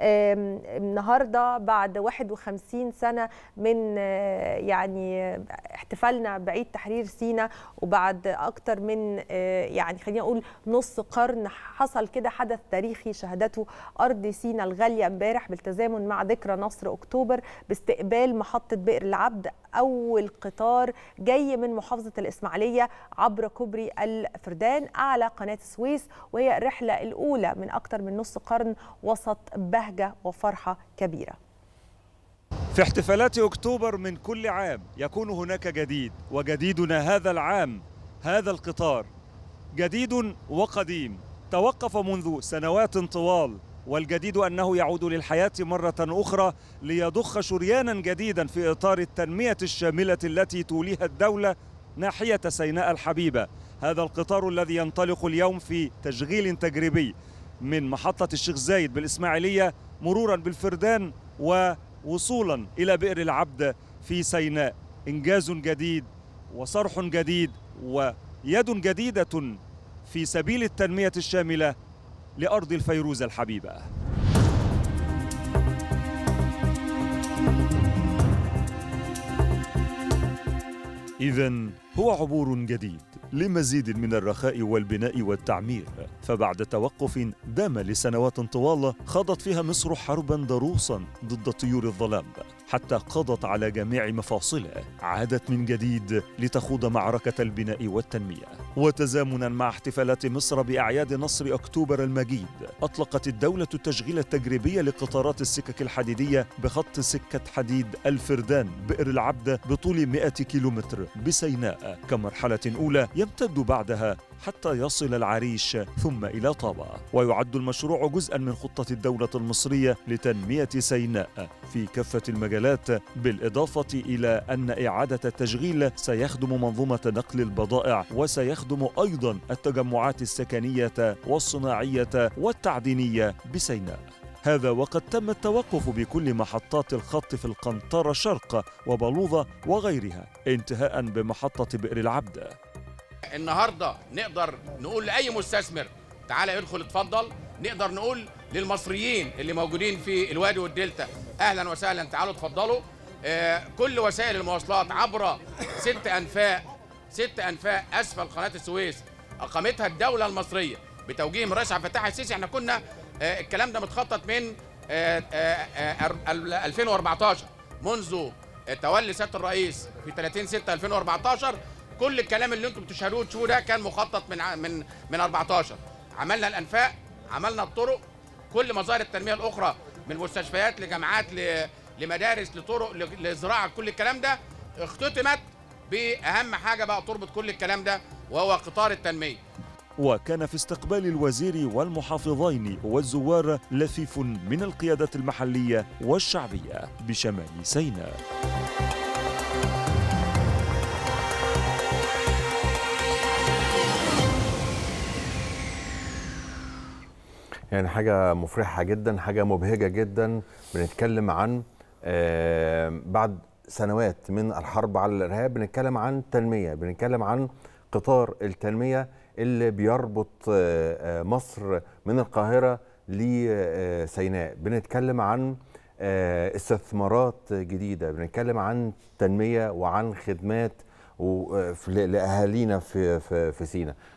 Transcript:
النهارده بعد 51 سنه من يعني احتفالنا بعيد تحرير سينا وبعد اكتر من يعني خلينا نقول نص قرن حصل كده حدث تاريخي شهدته ارض سينا الغاليه امبارح بالتزامن مع ذكرى نصر اكتوبر باستقبال محطه بئر العبد اول قطار جاي من محافظه الاسماعيليه عبر كوبري الفردان اعلى قناه السويس وهي الرحله الاولى من اكثر من نص قرن وسط بهجه وفرحه كبيره في احتفالات اكتوبر من كل عام يكون هناك جديد وجديدنا هذا العام هذا القطار جديد وقديم توقف منذ سنوات طوال والجديد انه يعود للحياه مره اخرى ليضخ شريانا جديدا في اطار التنميه الشامله التي توليها الدوله ناحيه سيناء الحبيبه هذا القطار الذي ينطلق اليوم في تشغيل تجريبي من محطه الشيخ زايد بالاسماعيليه مرورا بالفردان ووصولا الى بئر العبد في سيناء انجاز جديد وصرح جديد ويد جديده في سبيل التنميه الشامله لأرض الفيروز الحبيبة إذا هو عبور جديد لمزيد من الرخاء والبناء والتعمير فبعد توقف دام لسنوات طوال خاضت فيها مصر حربا ضروسا ضد طيور الظلام حتى قضت على جميع مفاصلها عادت من جديد لتخوض معركة البناء والتنمية وتزامنا مع احتفالات مصر بأعياد نصر أكتوبر المجيد أطلقت الدولة التشغيل التجريبي لقطارات السكك الحديدية بخط سكة حديد الفردان بئر العبد بطول 100 كيلومتر بسيناء كمرحلة أولى يمتد بعدها حتى يصل العريش ثم إلى طابة ويعد المشروع جزءا من خطة الدولة المصرية لتنمية سيناء في كافة المجالات بالإضافة إلى أن إعادة التشغيل سيخدم منظومة نقل البضائع وسيخدم أيضا التجمعات السكنية والصناعية والتعدينية بسيناء هذا وقد تم التوقف بكل محطات الخط في القنطرة شرق وبلوظة وغيرها انتهاء بمحطة بئر العبد النهارده نقدر نقول لاي مستثمر تعالى ادخل اتفضل نقدر نقول للمصريين اللي موجودين في الوادي والدلتا اهلا وسهلا تعالوا اتفضلوا آه كل وسائل المواصلات عبر ست انفاق ست انفاق اسفل قناه السويس اقامتها الدوله المصريه بتوجيه من الرئيس عبد الفتاح السيسي احنا كنا آه الكلام ده متخطط من آه آه 2014 منذ تولي سياده الرئيس في 30 6 2014 كل الكلام اللي انتم بتشهدوه تشوفوه ده كان مخطط من من من 14 عملنا الانفاق عملنا الطرق كل مظاهر التنميه الاخرى من مستشفيات لجامعات لمدارس لطرق لزراعه كل الكلام ده اختتمت باهم حاجه بقى تربط كل الكلام ده وهو قطار التنميه وكان في استقبال الوزير والمحافظين والزوار لفيف من القيادات المحليه والشعبيه بشمال سيناء يعني حاجة مفرحة جدا حاجة مبهجة جدا بنتكلم عن بعد سنوات من الحرب على الإرهاب بنتكلم عن تنمية بنتكلم عن قطار التنمية اللي بيربط مصر من القاهرة لسيناء بنتكلم عن استثمارات جديدة بنتكلم عن تنمية وعن خدمات لاهالينا في في في سينا